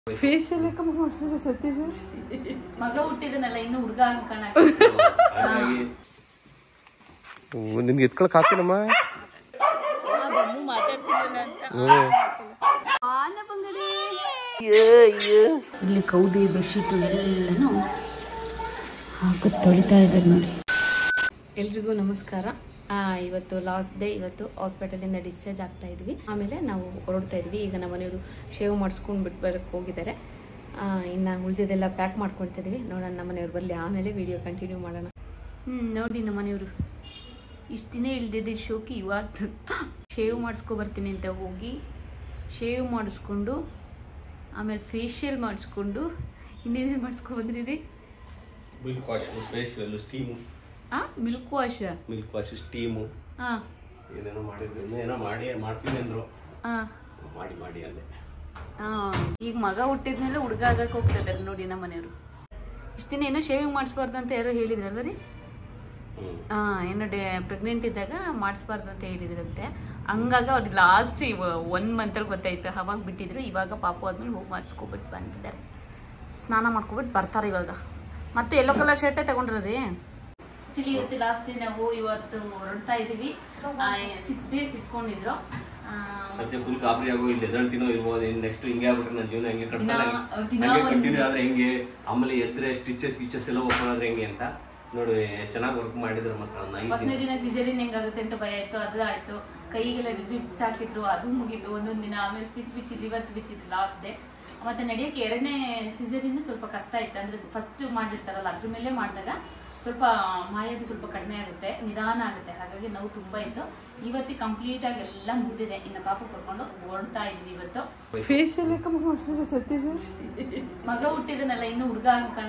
Facial ಯಾಕಮ್ಮ ಮಾಡ್ಸಿದ್ರೆ ಸತೀಶ್ ಮಗ ಹುಟ್ಟಿದನಲ್ಲ ಇನ್ನು ಹುಡುಗ ಅನ್ಕಣ ಹಾಗಾಗಿ ನಿನ್ಗೆ ಎತ್ಕೊಳಕ್ ಹಾಕ್ತೀನಮ್ಮ ಬಮ್ಮು ಮಾತಾಡ್ತಿಲ್ಲ ಅಂತ ಹ್ಮ್ ಆನ ಬಂಗಡಿ ಇಲ್ಲಿ ಕೌದಿ ಬೆಡ್ಶೀಟು ಎಲ್ಲನೂ ಹಾಕಿ ತೊಳಿತಾ ಇದ್ದಾರೆ ನೋಡಿ ಎಲ್ರಿಗೂ ನಮಸ್ಕಾರ ಆ, ಇವತ್ತು ಲಾಸ್ಟ್ ಡೇ ಇವತ್ತು ಹಾಸ್ಪಿಟಲಿಂದ ಡಿಸ್ಚಾರ್ಜ್ ಆಗ್ತಾ ಇದ್ವಿ ಆಮೇಲೆ ನಾವು ಹೊರಡ್ತಾ ಇದ್ವಿ ಈಗ ನಮ್ಮ ಮನೆಯವರು ಶೇವ್ ಮಾಡಿಸ್ಕೊಂಡು ಬಿಟ್ಟು ಬರಕ್ಕೆ ಹೋಗಿದ್ದಾರೆ ಆ, ಇನ್ನು ಉಳಿದಿದ್ದೆಲ್ಲ ಪ್ಯಾಕ್ ಮಾಡ್ಕೊಳ್ತಾ ಇದ್ವಿ ನೋಡೋಣ ನಮ್ಮ ಮನೆಯವ್ರು ಬರಲಿ ಆಮೇಲೆ ವಿಡಿಯೋ ಕಂಟಿನ್ಯೂ ಮಾಡೋಣ ಹ್ಞೂ ನೋಡಿ ನಮ್ಮ ಮನೆಯವರು ಇಷ್ಟು ದಿನ ಇಳ್ದಿದ್ದ ಶೋಕಿ ಇವತ್ತು ಶೇವ್ ಮಾಡಿಸ್ಕೊ ಬರ್ತೀನಿ ಅಂತ ಹೋಗಿ ಶೇವ್ ಮಾಡಿಸ್ಕೊಂಡು ಆಮೇಲೆ ಫೇಶಿಯಲ್ ಮಾಡಿಸ್ಕೊಂಡು ಇನ್ನೇನೇನು ಮಾಡಿಸ್ಕೊ ಬಂದ್ರಿ ರೀ ಮಿಲ್ಕ್ ವಾಶ್ ಫೇಶಿಯಲ್ ಸ್ಟೀಮು ಹಾಂ milk wash milk wash steam ಹಾಂ ಏನೇನೋ ಮಾಡಿದ್ರು ಏನೋ ಮಾಡಿ ಮಾಡ್ತೀನಿ ಅಂದ್ರು ಹಾಂ ಮಾಡಿ ಮಾಡಿ ಅಂದೆ ಹಾಂ ಈಗ ಮಗ ಹುಟ್ಟಿದ್ಮೇಲೆ ಹುಡುಗ ಆಗಕ್ಕೆ ಹೋಗ್ತಿದ್ದಾರೆ ನೋಡಿ ನಮ್ಮ ಮನೆಯವರು ಇಷ್ಟು ದಿನ ಏನೋ ಶೇವಿಂಗ್ ಮಾಡಿಸ್ಬಾರ್ದು ಅಂತ ಯಾರೋ ಹೇಳಿದ್ರಲ್ವ ರೀ ಹ್ಮ್ ಹಾಂ ಏನೋ ಡೇ ಪ್ರೆಗ್ನೆಂಟ್ ಇದ್ದಾಗ ಮಾಡಿಸ್ಬಾರ್ದು ಅಂತ ಹೇಳಿದ್ರಂತೆ ಹಂಗಾಗ ಅವ್ರಿಗೆ ಲಾಸ್ಟ್ ಒನ್ ಮಂತಲ್ಲಿ ಗೊತ್ತಾಯ್ತು ಅವಾಗ ಬಿಟ್ಟಿದ್ರು ಇವಾಗ ಪಾಪು ಆದ್ಮೇಲೆ ಹೋಗಿ ಮಾಡಿಸ್ಕೊಬಿಟ್ಟು ಬಂದಿದ್ದಾರೆ ಸ್ನಾನ ಮಾಡ್ಕೊಬಿಟ್ಟು ಬರ್ತಾರೆ ಇವಾಗ ಮತ್ತೆ ಯೆಲ್ಲೋ ಕಲರ್ ಶರ್ಟೇ ತಗೊಂಡ್ರಿ ಆಕ್ಚುಲಿ ಇವತ್ತು ಲಾಸ್ಟ್ ನಾವು ಇವತ್ತು ಹೊರಡ್ತಾ ಇದೀವಿ ಸಿಕ್ಸ್ ಡೇಸ್ ಇಟ್ಕೊಂಡಿದ್ರು ಆ, ಸದ್ಯ ಫುಲ್ ಗಾಬರಿ ಆಗೋ ಇಲ್ಲಿ ಎದಳ್ತೀನೋ ಇರ್ಬೋದು ಇನ್ನು ನೆಕ್ಸ್ಟ್ ಹಿಂಗೆ ಆಗ್ಬಿಟ್ರೆ ನನ್ನ ಜೀವನ ಹೆಂಗೆ ಕಟ್ತಾರೆ ದಿನ- ದಿನ ಹಂಗೆ ಒಂದು- ಕಂಟಿನ್ಯೂ ಆದ್ರೆ ಹೆಂಗೆ ಆಮೇಲೆ ಎದ್ರೆ ಸ್ಟಿಚಸ್ ಗಿಚಸ್ ಎಲ್ಲ ಓಪನ್ ಆದ್ರೆ ಹೆಂಗೆ ಅಂತ ನೋಡಿ ಎಷ್ಟು ಚೆನ್ನಾಗಿ ವರ್ಕ್ ಮಾಡಿದ್ರು ಮಾತ್ರ ಒಂದು ಐದು ಫಸ್ಟ್ನೇ ದಿನ ಸಿಸರಿನ್ ಹೆಂಗಾಗುತ್ತೆ ಅಂತ ಭಯ ಆಯ್ತು ಅದು ಆಯ್ತು ಕೈಗೆಲ್ಲ ಬಿಬ್ಸ್ ಹಾಕಿದ್ರು ಅದು ಮುಗೀತು ಒಂದೊಂದ್ ದಿನ ಆಮೇಲೆ ಸ್ಟಿಚ್ ಬಿಚ್ಚಿದ್ರು ಇವತ್ತು ಬಿಚ್ಚಿದ್ರು ಲಾಸ್ಟ್ ಡೇ ಮತ್ತೆ ನಡೆಯೋಕೆ ಎರಡನೇ ಸಿಸರಿನ್ ಸ್ವಲ್ಪ ಕಷ್ಟ ಆಯ್ತು ಅಂದ್ರೆ ಫಸ್ಟ್ ಮಾಡಿರ್ತಾರಲ್ಲ ಅದ್ರ ಮೇಲೆ ಮಾಡಿದಾಗ ಸ್ವಲ್ಪ ಮಾಯದು ಸ್ವಲ್ಪ ಕಡಿಮೆ ಆಗುತ್ತೆ ನಿಧಾನ ಆಗುತ್ತೆ ಹಾಗಾಗಿ ನೋವು ತುಂಬಾ ಇತ್ತು ಇವತ್ತಿ ಕಂಪ್ಲೀಟ್ ಆಗಿ ಎಲ್ಲ ಮುಗಿದಿದೆ ಇನ್ನು ಪಾಪ ಕರ್ಕೊಂಡು ಓಡ್ತಾ ಇದೀವಿ ಇವತ್ತು ಫೇಶಿಯಲ್ ಯಾಕಮ್ಮ ಮಾಡ್ಸಿದ್ರೆ ಸತೀಶ್ ಮಗ ಹುಟ್ಟಿದನಲ್ಲ ಇನ್ನು ಹುಡುಗ ಅನ್ಕಣ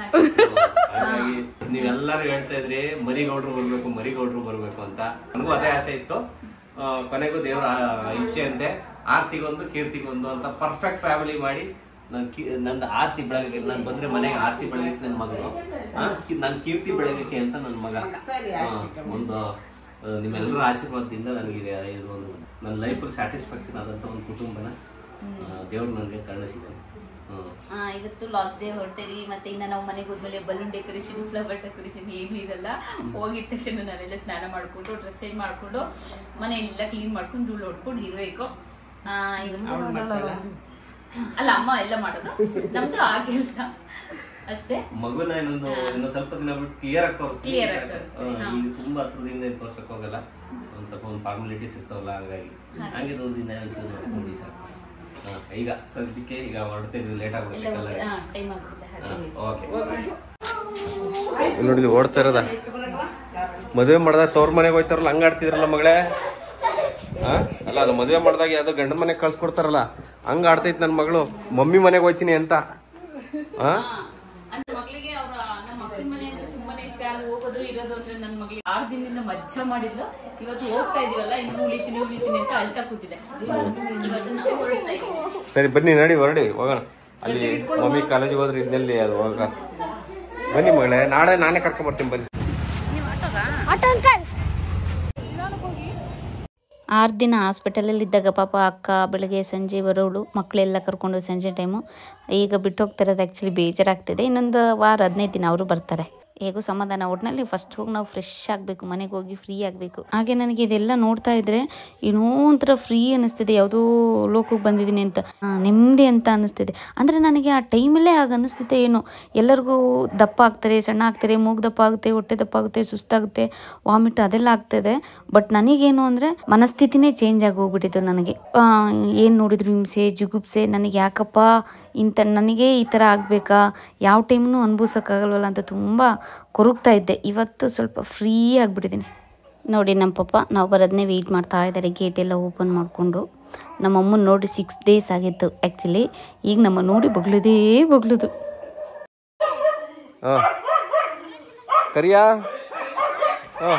ಹಾಗಾಗಿ ನೀವೆಲ್ಲರೂ ಹೇಳ್ತಾ ಇದ್ರಿ ಮರಿಗೌಡ್ರು ಬರ್ಬೇಕು ಮರಿಗೌಡ್ರು ಬರ್ಬೇಕು ಅಂತ ನನಗೂ ಅದೇ ಆಸೆ ಇತ್ತು ಆ, ಕೊನೆಗೂ ದೇವರ ಇಚ್ಛೆ ಅಂತೆ ಆರ್ತಿಗೊಂದು ಕೀರ್ತಿಗೊಂದು ಅಂತ ಪರ್ಫೆಕ್ಟ್ ಫ್ಯಾಮಿಲಿ ಮಾಡಿ ನನ್ ಕಿ ನಂದು ಆರ್ತಿ ಬೆಳಗ್ಗೆ ನಾನು ಬಂದ್ರೆ ಮನೆಗೆ ಆರ್ತಿ ಬೆಳಗಕ್ಕೆ ನನ್ನ ಮಗನು ನನ್ನ ಕೀರ್ತಿ ಬೆಳಗಕ್ಕೆ ಅಂತ ನನ್ನ ಮಗ ಆ, ಒಂದು ಆ, ನಿಮ್ಮೆಲ್ಲರ ಆಶೀರ್ವಾದದಿಂದ ನನಗಿದೆ ಇದು ಒಂದು ನನ್ನ ಲೈಫಲ್ಲಿ ಸ್ಯಾಟಿಸ್ಫ್ಯಾಕ್ಷನ್ ಆದಂಥ ಒಂದು ಕುಟುಂಬನ ದೇವ್ರು ನನಗೆ ಕರುಣಿಸಿದ್ದಾನೆ ಹ್ಮ್ ಆ, ಇವತ್ತು ಲಾಸ್ಟ್ ಡೇ ಹೊರಡ್ತೇವಿ ಮತ್ತೆ ಇನ್ನ ನಾವು ಮನೆಗೆ ಹೋದ್ಮೇಲೆ ಬಲೂನ್ ಡೆಕೋರೇಷನ್ ಫ್ಲವರ್ ಡೆಕೋರೇಷನ್ ಏನು ಇರಲ್ಲ ಹೋಗಿದ ತಕ್ಷಣ ನಾವೆಲ್ಲ ಸ್ನಾನ ಮಾಡ್ಕೊಂಡು ಡ್ರೆಸ್ ಚೇಂಜ್ ಮಾಡ್ಕೊಂಡು ಮನೆ ಎಲ್ಲ ಕ್ಲೀನ್ ಮಾಡ್ಕೊಂಡು ಧೂಳು ಹೊಡ್ಕೊಂಡು ಇರಬೇಕು ಅಲ್ಲ ಅಮ್ಮ ಎಲ್ಲ ಮಾಡೋದು ನಮ್ದು ಆ ಕೆಲಸ ಅಷ್ಟೇ ಮಗುನ ಇನ್ನೊಂದು ಇನ್ನು ಸ್ವಲ್ಪ ದಿನ ಬಿಟ್ಟು ಕ್ಲಿಯರ್ ಆಗಿ ತೋರಿಸ್ತೀವಿ Clear ಆಗಿ ತೋರಿಸ್ತೀವಿ, ಹಾ. ಈಗ ತುಂಬಾ ಹತ್ರದಿಂದ ಏನ್ ತೋರ್ಸಕ್ ಹೋಗಲ್ಲ ಒಂದ್ ಸ್ವಲ್ಪ ಒಂದು ಫಾರ್ಮಾಲಿಟೀಸ್ ಇರ್ತಾವಲ್ಲ ಹಾಗಾಗಿ ಹಂಗೆ ಒಂದು ದಿನ ಒಂಚೂರು ನೋಡಿ ಸಾಕು ಹಾ, ಈಗ ಸದ್ಯಕ್ಕೆ ಈಗ ಹೊರಡ್ತೇವೆ ಲೇಟ್ ಎಲ್ಲ ಆಗ್ಬಿಡುತ್ತೆ ಟೈಮ್ ಆಗುತ್ತೆ ಹಾಗೆ ಓಕೆ ನೋಡಿ ಓಡ್ತಾ ಇರೋದ ಮದುವೆ ಮಾಡ್ದಾಗ ತವ್ರ ಮನೆಗೆ ಹೋಯ್ತಾರಲ್ಲ ಹಂಗ ಆಡ್ತಿದ್ರಲ್ಲ ಮಗಳೇ ಆ? ಅಲ್ಲ ಅದು ಮದುವೆ ಮಾಡಿದಾಗ ಯಾವ್ದೋ ಗಂಡನ ಮನೆಗೆ ಕಳ್ಸ್ಕೊಡ್ತಾರಲ್ಲ ಹಂಗ ಆಡ್ತೈತಿ ನನ್ನ ಮಗಳು ಮಮ್ಮಿ ಮನೆಗೆ ಹೋಯ್ತೀನಿ ಅಂತ ಆ ಅಂದ್ರೆ ಮಗಳಿಗೆ ಅವ್ರ ನಮ್ಮ ಮಕ್ಕಳ ಮನೆ ಅಂದ್ರೆ ತುಂಬಾನೇ ಇಷ್ಟ ಅಲ್ಲಿ ಹೋಗೋದು ಇರೋದು ಅಂದ್ರೆ ನನ್ನ ಮಗಳಿಗೆ ಆರು ದಿನದಿಂದ ಮಜ್ಜಾ ಮಾಡಿದ್ಲು ಇವತ್ತು ಹೋಗ್ತಾ ಇದೀವಲ್ಲ ಇನ್ನು ಉಳಿತೀನಿ ಉಳಿತೀನಿ ಅಂತ ಅಳ್ತಾ ಕೂತಿದೆ ಇವತ್ತು ನಾವು ಹೊರಡ್ತಾ ಇದೀವಿ ಸರಿ ಬನ್ನಿ ನಡಿ ಹೊರಡಿ ಹೋಗೋಣ ಅಲ್ಲಿ ಮಮ್ಮಿ ಕಾಲೇಜಿಗೆ ಹೋದ್ರೆ ಇನ್ನೆಲ್ಲಿ ಅದು ಹೋಗ ಬನ್ನಿ ಮಗಳೇ ನಾಳೆ ನಾನೇ ಕರ್ಕೊಂಡ್ ಬರ್ತೀನಿ ಬನ್ನಿ ಆರು ದಿನ ಹಾಸ್ಪಿಟಲಲ್ಲಿ ಇದ್ದಾಗ ಪಾಪ ಅಕ್ಕ ಬೆಳಗ್ಗೆ ಸಂಜೆ ಬರೋಳು ಮಕ್ಕಳೆಲ್ಲ ಕರ್ಕೊಂಡು ಸಂಜೆ ಟೈಮು ಈಗ ಬಿಟ್ಟು ಹೋಗ್ತಿರೋದು ಆ್ಯಕ್ಚುಲಿ ಬೇಜಾರಾಗ್ತಿದೆ ಇನ್ನೊಂದು ವಾರ ಹದಿನೈದು ದಿನ ಅವರು ಬರ್ತಾರೆ ಹೇಗೂ ಸಮಾಧಾನ ಒಟ್ಟಿನಲ್ಲಿ ಫಸ್ಟ್ ಹೋಗಿ ನಾವು ಫ್ರೆಶ್ ಆಗಬೇಕು ಮನೆಗೆ ಹೋಗಿ ಫ್ರೀ ಆಗಬೇಕು ಹಾಗೆ ನನಗೆ ಇದೆಲ್ಲ ನೋಡ್ತಾ ಇದ್ರೆ ಏನೋ ಒಂಥರ ಫ್ರೀ ಅನ್ನಿಸ್ತಿದೆ ಯಾವುದೋ ಲೋಕಕ್ಕೆ ಬಂದಿದ್ದೀನಿ ಅಂತ ಆ, ನೆಮ್ಮದಿ ಅಂತ ಅನ್ನಿಸ್ತಿದೆ ಅಂದರೆ ನನಗೆ ಆ ಟೈಮಲ್ಲೇ ಆಗ ಅನ್ನಿಸ್ತಿದೆ ಏನೋ ಎಲ್ಲರಿಗೂ ದಪ್ಪ ಆಗ್ತಾರೆ ಸಣ್ಣ ಆಗ್ತಾರೆ ಮೂಗು ದಪ್ಪ ಆಗುತ್ತೆ ಹೊಟ್ಟೆ ದಪ್ಪ ಆಗುತ್ತೆ ಸುಸ್ತಾಗುತ್ತೆ ವಾಮಿಟ್ ಅದೆಲ್ಲ ಆಗ್ತದೆ ಬಟ್ ನನಗೇನು ಅಂದರೆ ಮನಸ್ಥಿತಿನೇ ಚೇಂಜ್ ಆಗಿ ಹೋಗ್ಬಿಟ್ಟಿತ್ತು ನನಗೆ ಏನು ನೋಡಿದ್ರು ಹಿಂಸೆ ಜುಗುಪ್ಸೆ ನನಗೆ ಯಾಕಪ್ಪ ಇಂಥ ನನಗೆ ಈ ಥರ ಆಗಬೇಕಾ ಯಾವ ಟೈಮ್ನು ಅನುಭವಿಸೋಕ್ಕಾಗಲ್ವಲ್ಲ ಅಂತ ತುಂಬ ಕೊರಗ್ತಾ ಇದ್ದೆ ಇವತ್ತು ಸ್ವಲ್ಪ ಫ್ರೀ ಆಗಿಬಿಟ್ಟಿದ್ದೀನಿ ನೋಡಿ ನಮ್ಮ ಪಪ್ಪ ನಾವು ಬರೋದನ್ನೇ ವೆಯ್ಟ್ ಮಾಡ್ತಾ ಇದ್ದಾರೆ ಗೇಟ್ ಎಲ್ಲ ಓಪನ್ ಮಾಡಿಕೊಂಡು ನಮ್ಮ ಅಮ್ಮನ ನೋಡಿ ಸಿಕ್ಸ್ ಡೇಸ್ ಆಗಿತ್ತು ಆ್ಯಕ್ಚುಲಿ ಈಗ ನಮ್ಮ ನೋಡಿ ಬಗ್ಲುದೇ ಬಗ್ಲುದು ಹಾ ಕರಿಯಾ ಹಾ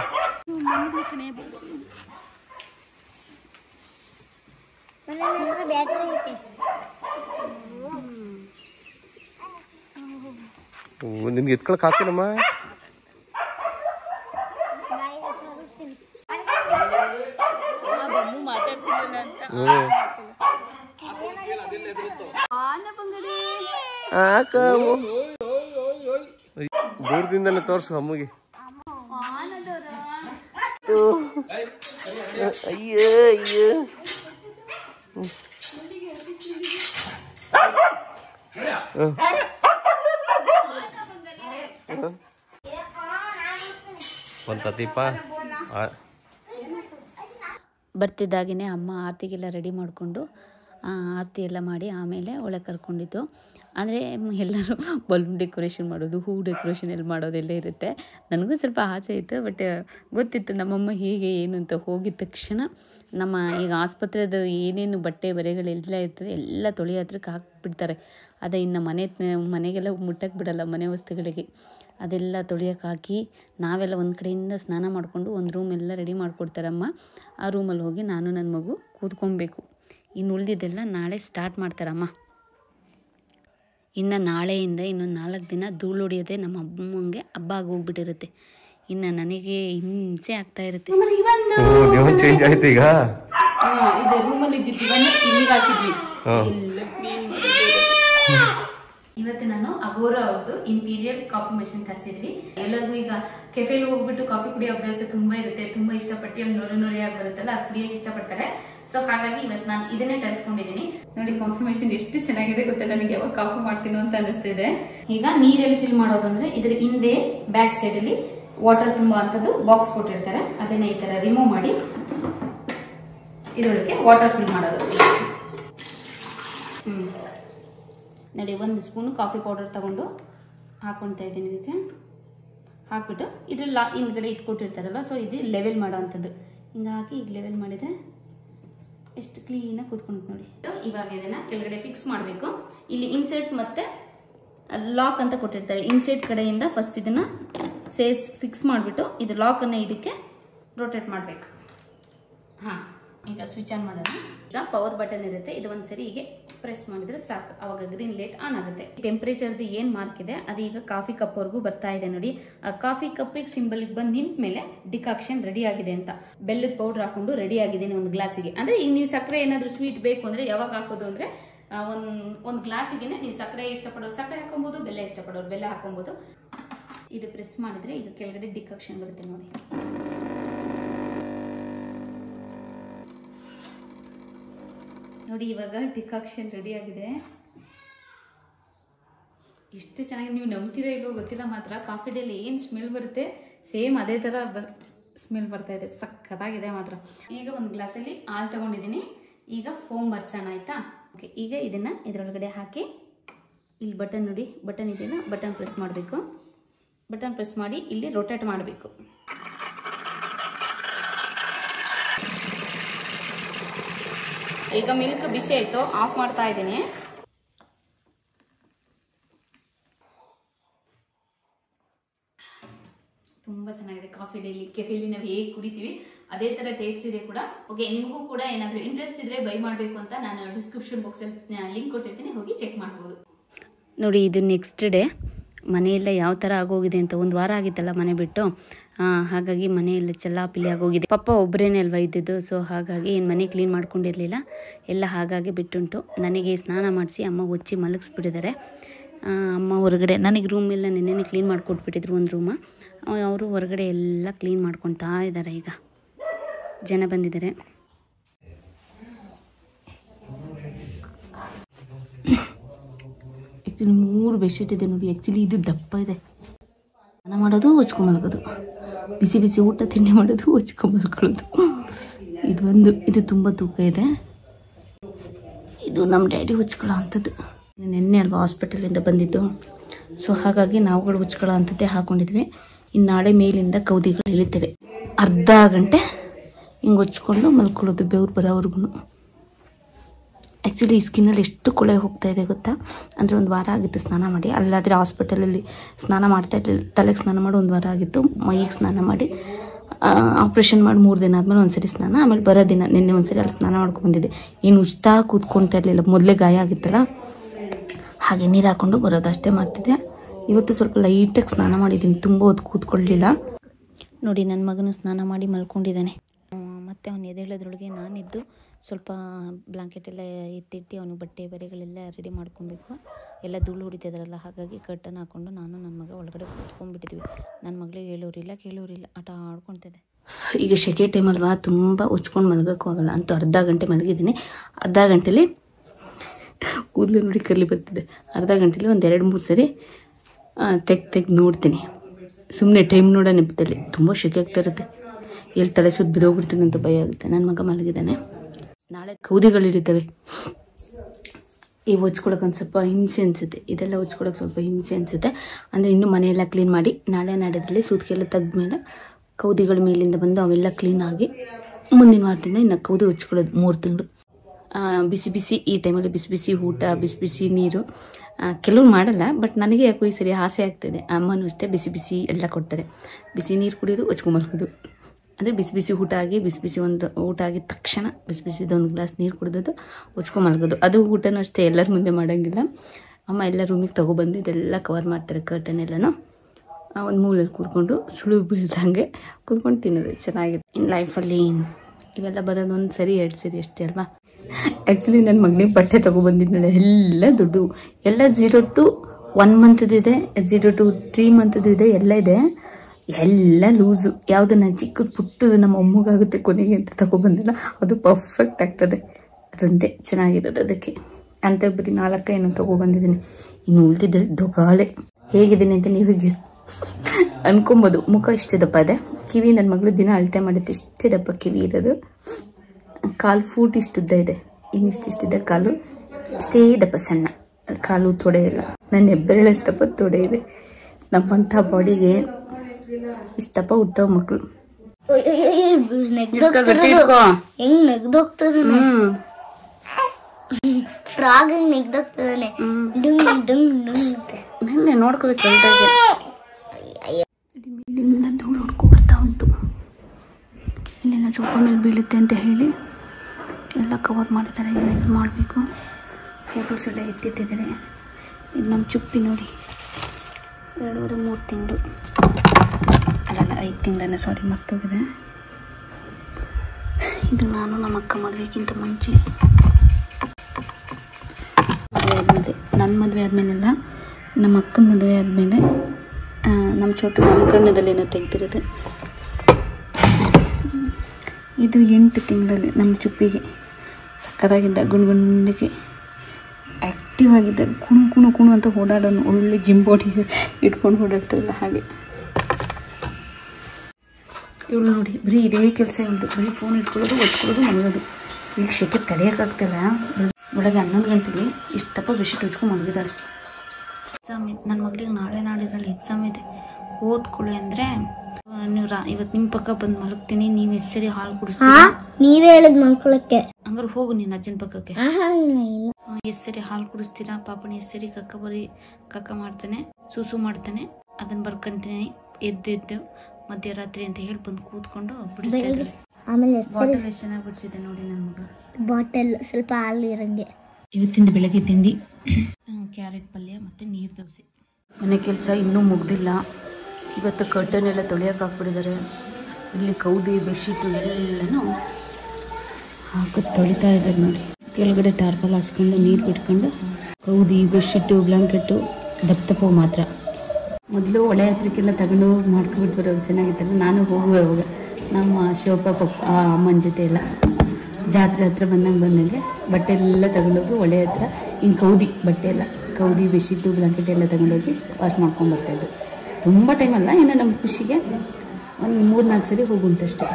ನಿನ್ಗೆ ಎತ್ಕೊಳಕ್ ಹಾಕ್ತೀನಮ್ಮ ಮಾತಾಡ್ತಿಲ್ಲ ಅಂತ ಹ್ಮ್ ಆನ ಬಂಗಡಿ ದೂರದಿಂದಲೇ ತೋರ್ಸು ಅಮ್ಮಗೆ ಅಯ್ಯೋ ಅಯ್ಯೋ ಒಂದು ದೀಪ ಬರ್ತಿದ್ದಾಗೇ ಅಮ್ಮ ಆರತಿಗೆಲ್ಲ ರೆಡಿ ಮಾಡಿಕೊಂಡು ಆರತಿ ಎಲ್ಲ ಮಾಡಿ ಆಮೇಲೆ ಒಳಗೆ ಕರ್ಕೊಂಡಿದ್ದು ಅಂದರೆ ಎಲ್ಲರೂ ಬಲೂನ್ ಡೆಕೋರೇಷನ್ ಮಾಡೋದು ಹೂ ಡೆಕೋರೇಷನ್ ಎಲ್ಲ ಮಾಡೋದೆಲ್ಲ ಇರುತ್ತೆ ನನಗೂ ಸ್ವಲ್ಪ ಆಸೆ ಇತ್ತು ಬಟ್ ಗೊತ್ತಿತ್ತು ನಮ್ಮಮ್ಮ ಹೇಗೆ ಏನು ಅಂತ ಹೋಗಿದ ತಕ್ಷಣ ನಮ್ಮ ಈಗ ಆಸ್ಪತ್ರೆದು ಏನೇನು ಬಟ್ಟೆ ಬರೆಗಳೆಲ್ಲ ಇರ್ತದೆ ಎಲ್ಲ ತೊಳಿ ಹತ್ರಕ್ಕೆ ಹಾಕ್ಬಿಡ್ತಾರೆ ಅದೇ ಇನ್ನು ಮನೆ ಮನೆಗೆಲ್ಲ ಮುಟ್ಟಕ್ಕೆ ಬಿಡಲ್ಲ ಮನೆ ವಸ್ತುಗಳಿಗೆ ಅದೆಲ್ಲ ತೊಳಿಯೋಕೆ ಹಾಕಿ ನಾವೆಲ್ಲ ಒಂದು ಕಡೆಯಿಂದ ಸ್ನಾನ ಮಾಡಿಕೊಂಡು ಒಂದು ರೂಮ್ ಎಲ್ಲ ರೆಡಿ ಮಾಡಿಕೊಡ್ತಾರಮ್ಮ ಆ ರೂಮಲ್ಲಿ ಹೋಗಿ ನಾನು ನನ್ನ ಮಗು ಕೂತ್ಕೊಬೇಕು ಇನ್ನು ಉಳಿದಿದ್ದೆಲ್ಲ ನಾಳೆ ಸ್ಟಾರ್ಟ್ ಮಾಡ್ತಾರಮ್ಮ ಇನ್ನು ನಾಳೆಯಿಂದ ಇನ್ನೊಂದು ನಾಲ್ಕು ದಿನ ಧೂಳು ಹೊಡಿಯೋದೇ ನಮ್ಮ ಅಮ್ಮಂಗೆ ಹಬ್ಬ ಆಗೋಗ್ಬಿಟ್ಟಿರುತ್ತೆ ಇನ್ನು ನನಗೆ ಹಿಂಸೆ ಆಗ್ತಾ ಇರುತ್ತೆ ದೇವನ್ ಚೇಂಜ್ ಆಯ್ತು ಈಗ ಇದೆ ರೂಮಲ್ಲಿ ಇದ್ದಿದ್ದು ಬನ್ನಿ ಇಲ್ಲಿಗೆ ಹಾಕಿದ್ವಿ ಇವತ್ತು ನಾನು ಅಗೋರ ಅವ್ರದ್ದು ಇಂಪೀರಿಯರ್ ಕಾಫಿ ಮಷಿನ್ ತರಿಸಿದ್ವಿ ಎಲ್ಲರಿಗೂ ಈಗ ಕೆಫೆಲ್ ಹೋಗ್ಬಿಟ್ಟು ಕಾಫಿ ಕುಡಿಯೋ ಅಭ್ಯಾಸ ತುಂಬಾ ಇರುತ್ತೆ ತುಂಬಾ ಇಷ್ಟಪಟ್ಟು ಅಲ್ಲಿ ನೊರೆ ನೊರೆಯಾಗಿ ಬರುತ್ತಲ್ಲ ಅದು ಕುಡಿಯೋಕೆ ಇಷ್ಟಪಡ್ತಾರೆ ಸೊ ಹಾಗಾಗಿ ಇವತ್ತು ನಾನು ಇದನ್ನೇ ತರಿಸ್ಕೊಂಡಿದ್ದೀನಿ ನೋಡಿ ಕಾಫಿ ಮಷಿನ್ ಎಷ್ಟು ಚೆನ್ನಾಗಿದೆ ಗೊತ್ತಾ ನನಗೆ ಯಾವಾಗ ಕಾಫಿ ಮಾಡ್ತೀನೋ ಅಂತ ಅನಿಸ್ತಿದೆ ಈಗ ನೀರಲ್ಲಿ ಫಿಲ್ ಮಾಡೋದು ಅಂದ್ರೆ ಇದ್ರ ಹಿಂದೆ ಬ್ಯಾಕ್ ಸೈಡ್ ಅಲ್ಲಿ ವಾಟರ್ ತುಂಬಾ ಅಂತದ್ದು ಬಾಕ್ಸ್ ಕೊಟ್ಟಿರ್ತಾರೆ ಅದನ್ನ ಈ ತರ ರಿಮೂವ್ ಮಾಡಿ ಇದರೊಳಗೆ ವಾಟರ್ ಫಿಲ್ ಮಾಡೋದು ಹ್ಮ್ ನೋಡಿ ಒಂದು ಸ್ಪೂನು ಕಾಫಿ ಪೌಡರ್ ತಗೊಂಡು ಹಾಕೊಳ್ತಾ ಇದ್ದೀನಿ ಇದಕ್ಕೆ ಹಾಕ್ಬಿಟ್ಟು ಇದು ಲಾ ಹಿಂದ್ಗಡೆ ಇಟ್ಕೊಟ್ಟಿರ್ತಾರಲ್ಲ ಸೊ ಇದು ಲೆವೆಲ್ ಮಾಡೋ ಅಂಥದ್ದು ಹಿಂಗೆ ಹಾಕಿ ಈಗ ಲೆವೆಲ್ ಮಾಡಿದರೆ ಎಷ್ಟು ಕ್ಲೀನಾಗಿ ಕೂತ್ಕೊಂಡು ನೋಡಿ ಇವಾಗ ಇದನ್ನು ಕೆಳಗಡೆ ಫಿಕ್ಸ್ ಮಾಡಬೇಕು ಇಲ್ಲಿ ಇನ್ಸೈಡ್ ಮತ್ತು ಲಾಕ್ ಅಂತ ಕೊಟ್ಟಿರ್ತಾರೆ ಇನ್ಸೈಡ್ ಕಡೆಯಿಂದ ಫಸ್ಟ್ ಇದನ್ನು ಸೇರ್ಸ್ ಫಿಕ್ಸ್ ಮಾಡಿಬಿಟ್ಟು ಇದು ಲಾಕನ್ನು ಇದಕ್ಕೆ ರೊಟೇಟ್ ಮಾಡಬೇಕು ಹಾಂ ಈಗ ಸ್ವಿಚ್ ಆನ್ ಮಾಡೋಣ ಈಗ ಪವರ್ ಬಟನ್ ಇರುತ್ತೆ ಇದು ಒಂದ್ಸರಿ ಹೀಗೆ ಪ್ರೆಸ್ ಮಾಡಿದ್ರೆ ಸಾಕು ಅವಾಗ ಗ್ರೀನ್ ಲೈಟ್ ಆನ್ ಆಗುತ್ತೆ ಟೆಂಪ್ರೇಚರ್ದು ಏನು ಮಾರ್ಕ್ ಇದೆ ಅದು ಈಗ ಕಾಫಿ ಕಪ್ವರೆಗೂ ಬರ್ತಾ ಇದೆ ನೋಡಿ ಆ ಕಾಫಿ ಕಪ್ಪಿಗೆ ಸಿಂಬಲ್ಗೆ ಬಂದು ನಿಂತ ಮೇಲೆ ಡಿಕಾಕ್ಷನ್ ರೆಡಿ ಆಗಿದೆ ಅಂತ ಬೆಲ್ಲದ ಪೌಡರ್ ಹಾಕೊಂಡು ರೆಡಿ ಆಗಿದ್ದೀನಿ ಒಂದು ಗ್ಲಾಸಿಗೆ ಅಂದ್ರೆ ಈಗ ನೀವು ಸಕ್ಕರೆ ಏನಾದರೂ ಸ್ವೀಟ್ ಬೇಕು ಅಂದ್ರೆ ಯಾವಾಗ ಹಾಕೋದು ಅಂದ್ರೆ ಒಂದು ಒಂದು ಗ್ಲಾಸಿಗೆ ನೀವು ಸಕ್ಕರೆ ಇಷ್ಟಪಡೋರು ಸಕ್ಕರೆ ಹಾಕೊಬೋದು ಬೆಲ್ಲ ಇಷ್ಟಪಡೋರು ಬೆಲ್ಲ ಹಾಕೊಬೋದು ಇದು ಪ್ರೆಸ್ ಮಾಡಿದ್ರೆ ಈಗ ಕೆಳಗಡೆ ಡಿಕಾಕ್ಷನ್ ಬರುತ್ತೆ ನೋಡಿ ನೋಡಿ ಇವಾಗ ಡಿಕಾಕ್ಷನ್ ರೆಡಿ ಆಗಿದೆ ಎಷ್ಟು ಚೆನ್ನಾಗಿ ನೀವು ನಂಬ್ತೀರಾ ಇಲ್ವೋ ಗೊತ್ತಿಲ್ಲ ಮಾತ್ರ ಕಾಫಿ ಡೇಲಿ ಏನು ಸ್ಮೆಲ್ ಬರುತ್ತೆ ಸೇಮ್ ಅದೇ ಥರ ಬರ್ ಸ್ಮೆಲ್ ಬರ್ತಾ ಇದೆ ಸಕ್ಕತ್ತಾಗಿದೆ ಮಾತ್ರ ಈಗ ಒಂದು ಗ್ಲಾಸಲ್ಲಿ ಹಾಲು ತಗೊಂಡಿದ್ದೀನಿ ಈಗ ಫೋಮ್ ಬರ್ಸೋಣ ಆಯಿತಾ ಓಕೆ ಈಗ ಇದನ್ನು ಇದರೊಳಗಡೆ ಹಾಕಿ ಇಲ್ಲಿ ಬಟನ್ ನೋಡಿ ಬಟನ್ ಇದೆಯಲ್ಲ ಬಟನ್ ಪ್ರೆಸ್ ಮಾಡಬೇಕು ಬಟನ್ ಪ್ರೆಸ್ ಮಾಡಿ ಇಲ್ಲಿ ರೊಟೇಟ್ ಮಾಡಬೇಕು ಈಗ ಮಿಲ್ಕ್ ಬಿಸಿ ಆಯಿತು ಆಫ್ ಮಾಡ್ತಾ ಇದ್ದೀನಿ ತುಂಬ ಚೆನ್ನಾಗಿದೆ ಕಾಫಿ ಡೈಲಿ ಕೆಫೆಲಿ ನಾವು ಹೇಗೆ ಕುಡಿತೀವಿ ಅದೇ ಥರ ಟೇಸ್ಟ್ ಇದೆ ಕೂಡ ಓಕೆ ನಿಮಗೂ ಕೂಡ ಏನಾದರೂ ಇಂಟ್ರೆಸ್ಟ್ ಇದ್ದರೆ ಬೈ ಮಾಡಬೇಕು ಅಂತ ನಾನು ಡಿಸ್ಕ್ರಿಪ್ಷನ್ ಬಾಕ್ಸಲ್ಲಿ ಲಿಂಕ್ ಕೊಟ್ಟಿರ್ತೀನಿ ಹೋಗಿ ಚೆಕ್ ಮಾಡ್ಬೋದು ನೋಡಿ ಇದು ನೆಕ್ಸ್ಟ್ ಡೇ ಮನೆಯೆಲ್ಲ ಯಾವ ಥರ ಆಗೋಗಿದೆ ಅಂತ ಒಂದು ವಾರ ಆಗಿತ್ತಲ್ಲ ಮನೆ ಬಿಟ್ಟು ಆ, ಹಾಗಾಗಿ ಮನೆಯೆಲ್ಲ ಚೆಲ್ಲಾಪಿಲ್ಲಿ ಆಗೋಗಿದೆ ಪಪ್ಪ ಒಬ್ಬರೇನೆ ಅಲ್ವಾ ಇದ್ದಿದ್ದು ಸೊ ಹಾಗಾಗಿ ಏನು ಮನೆ ಕ್ಲೀನ್ ಮಾಡ್ಕೊಂಡಿರಲಿಲ್ಲ ಎಲ್ಲ ಹಾಗಾಗಿ ಬಿಟ್ಟುಂಟು ನನಗೆ ಸ್ನಾನ ಮಾಡಿಸಿ ಅಮ್ಮ ಒಚ್ಚಿ ಮಲಗಿಸ್ಬಿಟ್ಟಿದ್ದಾರೆ ಆ, ಅಮ್ಮ ಹೊರಗಡೆ ನನಗೆ ರೂಮ್ ಎಲ್ಲ ನೆನ್ನೆ ಕ್ಲೀನ್ ಮಾಡಿಕೊಟ್ಬಿಟ್ಟಿದ್ರು ಒಂದು ರೂಮ ಅವರು ಹೊರಗಡೆ ಎಲ್ಲ ಕ್ಲೀನ್ ಮಾಡ್ಕೊತಾ ಇದ್ದಾರೆ ಈಗ ಜನ ಬಂದಿದ್ದಾರೆ ಆ್ಯಕ್ಚುಲಿ ಮೂರು ಬೆಡ್ಶೀಟ್ ಇದೆ ನೋಡಿ ಆ್ಯಕ್ಚುಲಿ ಇದು ದಪ್ಪ ಇದೆ ಸ್ನಾನ ಮಾಡೋದು ಹೊಚ್ಕೊಂಬಲ್ಕೋದು ಬಿಸಿ ಬಿಸಿ ಊಟ ತಿಂಡಿ ಮಾಡೋದು ಹೊಚ್ಕೊಂಬಲ್ಕೊಳ್ಳೋದು ಇದು ಒಂದು ಇದು ತುಂಬ ತೂಕ ಇದೆ ಇದು ನಮ್ಮ ಡ್ಯಾಡಿ ಹುಚ್ಕೊಳ್ಳೋ ಅಂಥದ್ದು ನಿನ್ನೆ ಅಲ್ವಾ ಹಾಸ್ಪಿಟಲಿಂದ ಬಂದಿದ್ದು ಸೊ ಹಾಗಾಗಿ ನಾವುಗಳು ಹುಚ್ಕೊಳ್ಳೋ ಅಂಥದ್ದೇ ಹಾಕೊಂಡಿದ್ವಿ ಇನ್ನು ನಾಳೆ ಮೇಲಿಂದ ಕೌದಿಗಳು ಇಳಿತೇವೆ ಅರ್ಧ ಗಂಟೆ ಹಿಂಗೆ ಹೊಚ್ಕೊಂಡು ಮಲ್ಕೊಳ್ಳೋದು ಬೆವ್ರು ಬರೋವರೆಗೂ ಆ್ಯಕ್ಚುಲಿ ಈ ಸ್ಕಿನ್ನಲ್ಲಿ ಎಷ್ಟು ಕೊಳೆ ಹೋಗ್ತಾ ಇದೆ ಗೊತ್ತಾ ಅಂದರೆ ಒಂದು ವಾರ ಆಗಿತ್ತು ಸ್ನಾನ ಮಾಡಿ ಅಲ್ಲಾದರೆ ಹಾಸ್ಪಿಟಲಲ್ಲಿ ಸ್ನಾನ ಮಾಡ್ತಾ ಇರಲಿಲ್ಲ ತಲೆಗೆ ಸ್ನಾನ ಮಾಡಿ ಒಂದು ವಾರ ಆಗಿತ್ತು ಮೈಗೆ ಸ್ನಾನ ಮಾಡಿ ಆಪ್ರೇಷನ್ ಮಾಡಿ ಮೂರು ದಿನ ಆದಮೇಲೆ ಒಂದ್ಸರಿ ಸ್ನಾನ ಆಮೇಲೆ ಬರೋ ದಿನ ನಿನ್ನೆ ಒಂದ್ಸರಿ ಅಲ್ಲಿ ಸ್ನಾನ ಮಾಡ್ಕೊಂಡು ಬಂದಿದ್ದೆ ಏನು ಉಚ್ತಾ ಕೂತ್ಕೊಳ್ತಾ ಇರಲಿಲ್ಲ ಮೊದಲೇ ಗಾಯ ಆಗಿತ್ತಲ್ಲ ಹಾಗೆ ನೀರು ಹಾಕ್ಕೊಂಡು ಬರೋದು ಅಷ್ಟೇ ಮಾಡ್ತಿದ್ದೆ ಇವತ್ತು ಸ್ವಲ್ಪ ಲೈಟಾಗಿ ಸ್ನಾನ ಮಾಡಿದ್ದೀನಿ ತುಂಬ ಹೊತ್ತು ಕೂತ್ಕೊಳ್ಳಲಿಲ್ಲ ನೋಡಿ ನನ್ನ ಮಗನು ಸ್ನಾನ ಮಾಡಿ ಮಲ್ಕೊಂಡಿದ್ದಾನೆ ಮತ್ತು ಅವನು ಎದ್ದೇಳೋದ್ರೊಳಗೆ ನಾನಿದ್ದು ಸ್ವಲ್ಪ ಬ್ಲಾಂಕೆಟ್ ಎಲ್ಲ ಎತ್ತಿಟ್ಟು ಅವನು ಬಟ್ಟೆ ಬರೆಗಳೆಲ್ಲ ರೆಡಿ ಮಾಡ್ಕೊಬೇಕು ಎಲ್ಲ ಧೂಳು ಹೊಡಿತಿದ್ರಲ್ಲ ಹಾಗಾಗಿ ಕರ್ಟನ್ ಹಾಕ್ಕೊಂಡು ನಾನು ನನ್ನ ಮಗ ಒಳಗಡೆ ಕೂತ್ಕೊಂಡ್ಬಿಟ್ಟಿದ್ವಿ ನನ್ನ ಮಗಳಿಗೆ ಹೇಳೋರಿಲ್ಲ ಕೇಳೋರಿಲ್ಲ ಆಟ ಆಡ್ಕೊತಿದ್ದೆ ಈಗ ಸೆಕೆ ಟೈಮ್ ಅಲ್ವಾ ತುಂಬ ಉಚ್ಕೊಂಡು ಮಲಗೋಕ್ಕೂ ಆಗಲ್ಲ ಅಂತೂ ಅರ್ಧ ಗಂಟೆ ಮಲಗಿದ್ದೀನಿ ಅರ್ಧ ಗಂಟೆಲಿ ಕೂದಲು ನೋಡಿ ಕರ್ಲಿ ಬರ್ತಿದೆ ಅರ್ಧ ಗಂಟೆಲಿ ಒಂದು ಎರಡು ಮೂರು ಸರಿ ತೆಗ್ ತೆಗ್ದು ನೋಡ್ತೀನಿ ಸುಮ್ಮನೆ ಟೈಮ್ ನೋಡೋ ನೆಪದಲ್ಲಿ ತುಂಬ ಶೆಕೆ ಆಗ್ತಾ ಇರುತ್ತೆ ಎಲ್ಲಿ ತಲೆ ಸುತ್ತ ಬಿದ್ದೋಗ್ಬಿಡ್ತೀನಿ ಅಂತ ಭಯ ಆಗುತ್ತೆ ನನ್ನ ಮಗ ಮಲಗಿದ್ದಾನೆ ನಾಳೆ ಕೌದಿಗಳಿರ್ತವೆ ಈ ಹೊಚ್ಕೊಳಕ್ಕೆ ಒಂದು ಸ್ವಲ್ಪ ಹಿಂಸೆ ಅನಿಸುತ್ತೆ ಇದೆಲ್ಲ ಹೊಚ್ಕೊಳಕ್ಕೆ ಸ್ವಲ್ಪ ಹಿಂಸೆ ಅನಿಸುತ್ತೆ ಅಂದರೆ ಇನ್ನೂ ಮನೆಯೆಲ್ಲ ಕ್ಲೀನ್ ಮಾಡಿ ನಾಳೆ ನಾಡಿದ್ರಲ್ಲಿ ಸೂತ್ಕೆಲ್ಲ ತೆಗ್ದ್ಮೇಲೆ ಕೌದಿಗಳ ಮೇಲಿಂದ ಬಂದು ಅವೆಲ್ಲ ಕ್ಲೀನಾಗಿ ಮುಂದಿನ ವಾರದಿಂದ ಇನ್ನು ಕೌದಿ ಹೊಚ್ಕೊಳ್ಳೋದು ಮೂರು ತಿಂಗಳು ಬಿಸಿ ಬಿಸಿ ಈ ಟೈಮಲ್ಲಿ ಬಿಸಿ ಬಿಸಿ ಊಟ ಬಿಸಿ ಬಿಸಿ ನೀರು ಆ, ಕೆಲವ್ರು ಮಾಡಲ್ಲ ಬಟ್ ನನಗೆ ಯಾಕೋ ಈ ಸರಿ ಆಸೆ ಆಗ್ತಿದೆ ಅಮ್ಮನೂ ಅಷ್ಟೇ ಬಿಸಿ ಬಿಸಿ ಎಲ್ಲ ಕೊಡ್ತಾರೆ ಬಿಸಿ ನೀರು ಕುಡಿಯೋದು ಹೊಚ್ಕೊಂಬರ್ಕೋದು ಅಂದರೆ ಬಿಸಿ ಬಿಸಿ ಊಟ ಆಗಿ ಬಿಸಿ ಬಿಸಿ ಒಂದು ಊಟ ಆಗಿದ ತಕ್ಷಣ ಬಿಸಿ ಬಿಸಿದು ಒಂದು ಗ್ಲಾಸ್ ನೀರು ಕುಡಿದದ್ದು ಹೊಚ್ಕೊಂಡ್ ಮಲ್ಗೋದು ಅದು ಊಟನೂ ಅಷ್ಟೇ ಎಲ್ಲರ ಮುಂದೆ ಮಾಡೋಂಗಿಲ್ಲ ಅಮ್ಮ ಎಲ್ಲ ರೂಮಿಗೆ ತೊಗೊಬಂದು ಇದೆಲ್ಲ ಕವರ್ ಮಾಡ್ತಾರೆ ಕರ್ಟನ್ ಎಲ್ಲನೂ ಒಂದು ಮೂಲೆಯಲ್ಲಿ ಕೂತ್ಕೊಂಡು ಸುಳು ಬೀಳ್ದಂಗೆ ಕೂತ್ಕೊಂಡು ತಿನ್ನೋದು ಚೆನ್ನಾಗಿದೆ ಇನ್ನು ಲೈಫಲ್ಲಿ ಇವೆಲ್ಲ ಬರೋದು ಒಂದು ಸರಿ ಎರಡು ಸರಿ ಅಷ್ಟೇ ಅಲ್ವಾ ಆ್ಯಕ್ಚುಲಿ ನನ್ನ ಮಗನಿಗೆ ಬಟ್ಟೆ ತೊಗೊಬಂದಿದ್ನಲ್ಲ ಎಲ್ಲ ದುಡ್ಡು ಎಲ್ಲ ಜೀರೋ ಟು ಒನ್ ಮಂತ್ದಿದೆ ಜೀರೋ ಟು ತ್ರೀ ಮಂತ್ದು ಇದೆ ಎಲ್ಲ ಇದೆ ಎಲ್ಲ ಲೂಸು ಯಾವುದನ್ನ ಚಿಕ್ಕದು ಪುಟ್ಟದು ನಮ್ಮ ಅಮ್ಮಗಾಗುತ್ತೆ ಕೊನೆಗೆ ಅಂತ ತಗೊಬಂದಿಲ್ಲ ಅದು ಪರ್ಫೆಕ್ಟ್ ಆಗ್ತದೆ ಅದೊಂದೇ ಚೆನ್ನಾಗಿರೋದು ಅದಕ್ಕೆ ಅಂತ ಬರೀ ನಾಲ್ಕು ಏನೋ ತಗೊಬಂದಿದ್ದೀನಿ ಇನ್ನು ಉಳಿದಿದ್ದೆ ದೊಗಾಳೆ ಹೇಗಿದ್ದೀನಿ ಅಂತ ನೀವು ಗೆ- ಅನ್ಕೊಬೋದು ಮುಖ ಇಷ್ಟೇ ದಪ್ಪ ಇದೆ ಕಿವಿ ನನ್ನ ಮಗಳು ದಿನ ಅಳತೆ ಮಾಡುತ್ತೆ ಇಷ್ಟೇ ದಪ್ಪ ಕಿವಿ ಇರೋದು ಕಾಲು ಫೂಟ್ ಇಷ್ಟುದ್ದ ಇದೆ ಇನ್ನಿಷ್ಟಿಷ್ಟಿದೆ ಕಾಲು ಇಷ್ಟೇ ದಪ್ಪ ಸಣ್ಣ ಕಾಲು ತೊಡೆ ಇಲ್ಲ ನನ್ನ ಹೆಬ್ಬೆರಳಷ್ಟಪ್ಪ ತೊಡೆ ಇದೆ ನಮ್ಮಂಥ ಬಾಡಿಗೆ ಇಷ್ಟಪ್ಪ ಹುಟ್ಟವ ಮಕ್ಕಳು ಹೆಂಗ್ ನೆಗ್ದೋಗ್ತದಾನೆ ಹ್ಮ್ ಫ್ರಾಗ್ ಹೆಂಗ್ ನೆಗ್ದೋಗ್ತದಾನೆ ಡುಂಗ್ ಡುಂಗ್ ಡುಂಗ್ ಅಂತ ನಿನ್ನೆ ನೋಡ್ಕೋಬೇಕು ಕರೆಕ್ಟಾಗಿ ಇಲ್ಲಿಂದ ಧೂಳು ಹೊಡ್ಕೊ ಬರ್ತಾ ಉಂಟು ಇಲ್ಲೆಲ್ಲ ಸೋಫಾ ಮೇಲೆ ಬೀಳುತ್ತೆ ಅಂತ ಹೇಳಿ ಎಲ್ಲ ಕವರ್ ಮಾಡಿದ್ದಾರೆ ಇನ್ನು ಇದು ಮಾಡಬೇಕು ಫೋಟೋಸ್ ಎಲ್ಲ ಎತ್ತಿಟ್ಟಿದ್ದಾರೆ ಇದು ನಮ್ಮ ಚುಪ್ಪಿ ನೋಡಿ ಎರಡೂವರೆ ಮೂರು ತಿಂಗಳು ಅಲ್ಲಲ್ಲ ಐದು ತಿಂಗಳನ್ನ ಸಾರಿ ಮರ್ತೋಗಿದೆ ಇದು ನಾನು ನಮ್ಮ ಅಕ್ಕ ಮದುವೆಗಿಂತ ಮುಂಚೆ ಮದುವೆ ಆದಮೇಲೆ ನನ್ನ ಮದುವೆ ಆದಮೇಲೆಲ್ಲ ನಮ್ಮ ಅಕ್ಕನ ಮದುವೆ ಆದಮೇಲೆ ನಮ್ಮ ಚೋಟು ನಾಮಕರಣದಲ್ಲೇನೋ ತೆಗ್ದಿರೋದು ಇದು ಎಂಟು ತಿಂಗಳಲ್ಲಿ ನಮ್ಮ ಚುಪ್ಪಿಗೆ ಸಕ್ಕತ್ತಾಗಿದ್ದ ಗುಂಡ್ಗುಂಡಿಗೆ ಆ್ಯಕ್ಟಿವ್ ಆಗಿದ್ದ ಕುಣು ಕುಣು ಕುಣು ಅಂತ ಓಡಾಡೋನು ಒಳ್ಳೆ ಜಿಮ್ ಬಾಡಿ ಇಟ್ಕೊಂಡು ಓಡಾಡ್ತಿರಲ್ಲ ಹಾಗೆ ಇವಳು ನೋಡಿ ಬರೀ ಇದೇ ಕೆಲಸ ಇವಳು ಬರೀ ಫೋನ್ ಇಟ್ಕೊಳ್ಳೋದು ಹೊಚ್ಕೊಳ್ಳೋದು ಮಲಗೋದು ಈಗ ಶೆಕೆ ತಡೆಯೋಕ್ಕಾಗ್ತಿಲ್ಲ ಬೆಳಗ್ಗೆ ಹನ್ನೊಂದು ಗಂಟೆಗೆ ಇಷ್ಟಪ್ಪ ಬೆಡ್ಶೀಟ್ ಹೊಚ್ಕೊಂಡು ಮಲಗಿದ್ದಾಳೆ ಎಕ್ಸಾಮ್ ಇದೆ ನನ್ನ ಮಗಳಿಗೆ ನಾಳೆ ನಾಡಿದ್ರಲ್ಲಿ ಎಕ್ಸಾಮ್ ಇದೆ ಓದ್ಕೊಳ್ಳಿ ಅಂದರೆ ನೀವು ರಾ ಇವತ್ತು ನಿಮ್ಮ ಪಕ್ಕ ಬಂದು ಮಲಗ್ತೀನಿ ನೀವು ಎಷ್ಟು ಸರಿ ಹಾಲು ಕುಡಿಸ್ತೀರಾ ನೀವೇ ಹೇಳದ್ ಮಲ್ಕೊಳಕ್ಕೆ ಹಂಗಾರೆ ಹೋಗು ನೀನು ಅಜ್ಜನ ಪಕ್ಕಕ್ಕೆ ಆಹಾ, ಇಲ್ಲ ಎಷ್ಟು ಸರಿ ಹಾಲು ಕುಡಿಸ್ತೀರಾ ಪಾಪನ ಎಷ್ಟು ಸರಿ ಕಕ್ಕ ಬರೀ ಕಕ್ಕ ಮಾಡ್ತಾನೆ ಸೂಸು ಮಾಡ್ತಾನೆ ಅದನ್ನ ಬರ್ಕೊಂತೀನಿ ಎದ್ದು ಎದ್ದು ಮಧ್ಯರಾತ್ರಿ ಅಂತ ಹೇಳಿ ಬಂದು ಕೂತ್ಕೊಂಡು ಬಿಡಿಸ್ತಾ ಇದ್ದಾಳೆ ಆಮೇಲೆ ಹೆಸರು ಬಾಟಲ್ ಎಷ್ಟು ಚೆನ್ನಾಗಿ ಬಿಡಿಸಿದೆ ನೋಡಿ ನನ್ನ ಮಗಳು ಬಾಟಲ್ ಸ್ವಲ್ಪ ಹಾಲು ಇರಂಗೆ ಇವತ್ತಿಂದ ಬೆಳಗ್ಗೆ ತಿಂಡಿ ಕ್ಯಾರೆಟ್ ಪಲ್ಯ ಮತ್ತು ನೀರು ದೋಸೆ ಮನೆ ಕೆಲಸ ಇನ್ನೂ ಮುಗ್ದಿಲ್ಲ ಇವತ್ತು ಕರ್ಟನ್ ಎಲ್ಲ ತೊಳೆಯೋಕೆ ಹಾಕ್ಬಿಟ್ಟಿದ್ದಾರೆ ಇಲ್ಲಿ ಕೌದಿ ಬೆಡ್ಶೀಟು ಎಲ್ಲನೂ ಹಾಕಿ ತೊಳಿತಾ ಇದ್ದಾರೆ ನೋಡಿ ಕೆಳಗಡೆ ಟಾರ್ಪಲ್ ಹಾಸ್ಕೊಂಡು ನೀರು ಬಿಟ್ಕೊಂಡು ಕೌದಿ ಬೆಡ್ಶೀಟು ಬ್ಲಾಂಕೆಟು ದಪ್ಪ ದಪ್ಪ ಮಾತ್ರ ಮೊದಲು ಒಳೆ ಹತ್ರಕ್ಕೆಲ್ಲ ತಗೊಂಡು ಹೋಗಿ ಮಾಡ್ಕೊಬಿಟ್ಬಿಟ್ಟು ಅವ್ರು ಚೆನ್ನಾಗಿರ್ತಾರೆ ನಾನು ಹೋಗುವೆ ಅವಾಗ ನಮ್ಮ ಶಿವಪ್ಪ ಪಪ್ಪ ಆ ಅಮ್ಮನ ಜೊತೆ ಎಲ್ಲ ಜಾತ್ರೆ ಹತ್ರ ಬಂದಂಗೆ ಬಂದಂಗೆ ಬಟ್ಟೆ ಎಲ್ಲ ತಗೊಂಡೋಗಿ ಒಳೆ ಹತ್ರ ಇನ್ನು ಕೌದಿ ಬಟ್ಟೆ ಎಲ್ಲ ಕೌದಿ ಬೆಡ್ಶೀಟು ಬ್ಲಾಂಕೆಟ್ ಎಲ್ಲ ತಗೊಂಡೋಗಿ ವಾಶ್ ಮಾಡ್ಕೊಂಡು ಬರ್ತಾಯಿದ್ದು ತುಂಬ ಟೈಮ್ ಅಲ್ಲ ಇನ್ನು ನಮ್ಮ ಖುಷಿಗೆ ಒಂದು ಮೂರು ನಾಲ್ಕು ಸರಿ ಹೋಗುಂಟಷ್ಟೇ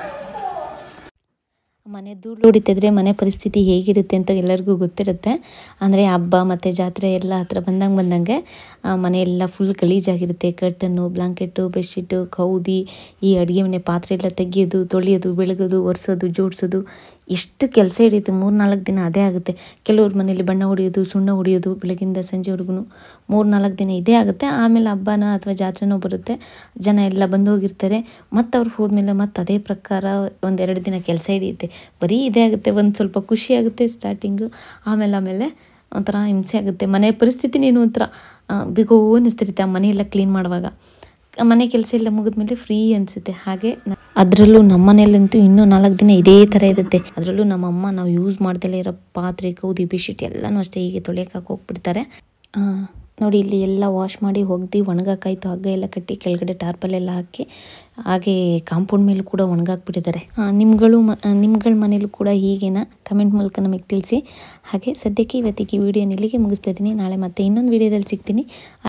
ಮನೆ ಧೂಳು ಹೊಡಿತಿದ್ರೆ ಮನೆ ಪರಿಸ್ಥಿತಿ ಹೇಗಿರುತ್ತೆ ಅಂತ ಎಲ್ಲರಿಗೂ ಗೊತ್ತಿರುತ್ತೆ ಅಂದರೆ ಹಬ್ಬ ಮತ್ತು ಜಾತ್ರೆ ಎಲ್ಲ ಹತ್ರ ಬಂದಂಗೆ ಬಂದಂಗೆ ಆ, ಮನೆ ಎಲ್ಲ ಫುಲ್ ಗಲೀಜಾಗಿರುತ್ತೆ ಕರ್ಟನ್ನು ಬ್ಲಾಂಕೆಟು ಬೆಡ್ಶೀಟು ಕೌದಿ ಈ ಅಡುಗೆ ಮನೆ ಪಾತ್ರೆ ಎಲ್ಲ ತೆಗಿಯೋದು ತೊಳೆಯೋದು ಬೆಳಗೋದು ಒರೆಸೋದು ಜೋಡಿಸೋದು ಎಷ್ಟು ಕೆಲಸ ಹಿಡಿಯುತ್ತೆ ಮೂರು ನಾಲ್ಕು ದಿನ ಅದೇ ಆಗುತ್ತೆ ಕೆಲವ್ರ ಮನೇಲಿ ಬಣ್ಣ ಹೊಡೆಯೋದು ಸುಣ್ಣ ಹೊಡೆಯೋದು ಬೆಳಗಿಂದ ಸಂಜೆವರೆಗೂ ಮೂರು ನಾಲ್ಕು ದಿನ ಇದೇ ಆಗುತ್ತೆ ಆಮೇಲೆ ಹಬ್ಬನ ಅಥವಾ ಜಾತ್ರೆನೋ ಬರುತ್ತೆ ಜನ ಎಲ್ಲ ಬಂದು ಹೋಗಿರ್ತಾರೆ ಮತ್ತು ಅವ್ರು ಹೋದ್ಮೇಲೆ ಮತ್ತೆ ಅದೇ ಪ್ರಕಾರ ಒಂದೆರಡು ದಿನ ಕೆಲಸ ಹಿಡಿಯುತ್ತೆ ಬರೀ ಇದೇ ಆಗುತ್ತೆ ಒಂದು ಸ್ವಲ್ಪ ಖುಷಿ ಆಗುತ್ತೆ ಸ್ಟಾರ್ಟಿಂಗು ಆಮೇಲೆ ಆಮೇಲೆ ಒಂಥರ ಹಿಂಸೆ ಆಗುತ್ತೆ ಮನೆ ಪರಿಸ್ಥಿತಿ ನೀನು ಒಂಥರ ಆ, ಬಿಗೋ ಅನ್ನಿಸ್ತಿರುತ್ತೆ ಆ ಮನೆಯೆಲ್ಲ ಕ್ಲೀನ್ ಮಾಡುವಾಗ ಆ ಮನೆ ಕೆಲಸ ಎಲ್ಲ ಮುಗಿದ್ಮೇಲೆ ಫ್ರೀ ಅನಿಸುತ್ತೆ ಹಾಗೆ ಅದರಲ್ಲೂ ನಮ್ಮ ಮನೆಯಲ್ಲಂತೂ ಇನ್ನೂ ನಾಲ್ಕು ದಿನ ಇದೇ ಥರ ಇರುತ್ತೆ ಅದರಲ್ಲೂ ನಮ್ಮ ಅಮ್ಮ ನಾವು ಯೂಸ್ ಮಾಡ್ದಲೇ ಇರೋ ಪಾತ್ರೆ ಕೌದಿ ಬೆಡ್ಶೀಟ್ ಎಲ್ಲನೂ ಅಷ್ಟೇ ಹೀಗೆ ತೊಳೆಯೋಕೆ ಹೋಗ್ಬಿಡ್ತಾರೆ ನೋಡಿ ಇಲ್ಲಿ ಎಲ್ಲ ವಾಶ್ ಮಾಡಿ ಒಗ್ದು ಒಣಗಾಕಾಯ್ತು ಹಗ್ಗ ಎಲ್ಲ ಕಟ್ಟಿ ಕೆಳಗಡೆ ಟಾರ್ಪಲೆಲ್ಲ ಹಾಕಿ ಹಾಗೆ ಕಾಂಪೌಂಡ್ ಮೇಲೂ ಕೂಡ ಒಣಗಾಕ್ಬಿಟ್ಟಿದ್ದಾರೆ ಆ, ನಿಮ್ಗಳು ಮ ನಿಮ್ಗಳ ಮನೇಲೂ ಕೂಡ ಹೀಗೇನಾ ಕಮೆಂಟ್ ಮೂಲಕ ನಮಗೆ ತಿಳಿಸಿ ಹಾಗೆ ಸದ್ಯಕ್ಕೆ ಇವತ್ತಿಗೆ ಈ ವಿಡಿಯೋನ ಇಲ್ಲಿಗೆ ಮುಗಿಸ್ತಾ ಇದ್ದೀನಿ ನಾಳೆ ಮತ್ತೆ ಇನ್ನೊಂದು ವಿಡಿಯೋದಲ್ಲಿ ಸಿಗ್ತೀನಿ